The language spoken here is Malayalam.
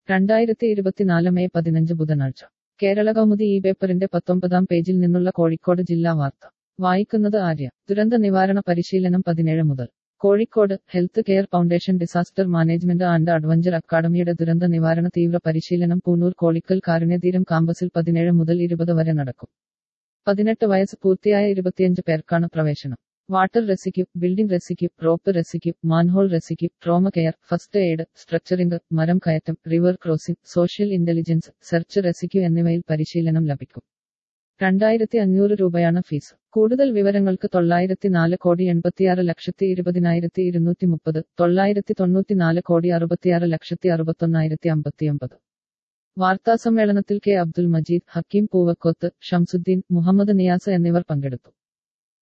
രണ്ടായിരത്തി ഇരുപത്തിനാല് മെയ് പതിനഞ്ച് ബുധനാഴ്ച കേരള കൗമുദി ഈ പേപ്പറിന്റെ പത്തൊമ്പതാം പേജിൽ നിന്നുള്ള കോഴിക്കോട് ജില്ലാ വാർത്ത വായിക്കുന്നത് ആര്യ ദുരന്ത നിവാരണ പരിശീലനം പതിനേഴ് മുതൽ Kozhikode health care foundation disaster management and adventure അക്കാദമിയുടെ ദുരന്ത നിവാരണ തീവ്ര പരിശീലനം പൂനൂർ കോളിക്കൽ കാരുണ്യതീരം കാമ്പസിൽ പതിനേഴ് മുതൽ ഇരുപത് വരെ നടക്കും പതിനെട്ട് വയസ്സ് പൂർത്തിയായ ഇരുപത്തിയഞ്ച് പേർക്കാണ് പ്രവേശനം water rescue building rescue rope rescue manhole rescue trauma care first aid structuring മരം കയറ്റം river crossing social intelligence search rescue എന്നിവയിൽ പരിശീലനം ലഭിക്കും രണ്ടായിരത്തി അഞ്ഞൂറ് രൂപയാണ് ഫീസ് കൂടുതൽ വിവരങ്ങൾക്ക് തൊള്ളായിരത്തി നാല് കോടി എൺപത്തിയാറ് ലക്ഷത്തി ഇരുപതിനായിരത്തി ഇരുന്നൂറ്റി മുപ്പത് തൊള്ളായിരത്തി തൊണ്ണൂറ്റിനാല് കോടി അറുപത്തിയാറ് ലക്ഷത്തി അറുപത്തൊന്നായിരത്തി അമ്പത്തിയൊമ്പത് വാർത്താസമ്മേളനത്തിൽ കെ അബ്ദുൽ മജീദ് ഹക്കീം പൂവക്കോത്ത് ഷംസുദ്ദീൻ മുഹമ്മദ് നിയാസ് എന്നിവർ പങ്കെടുത്തു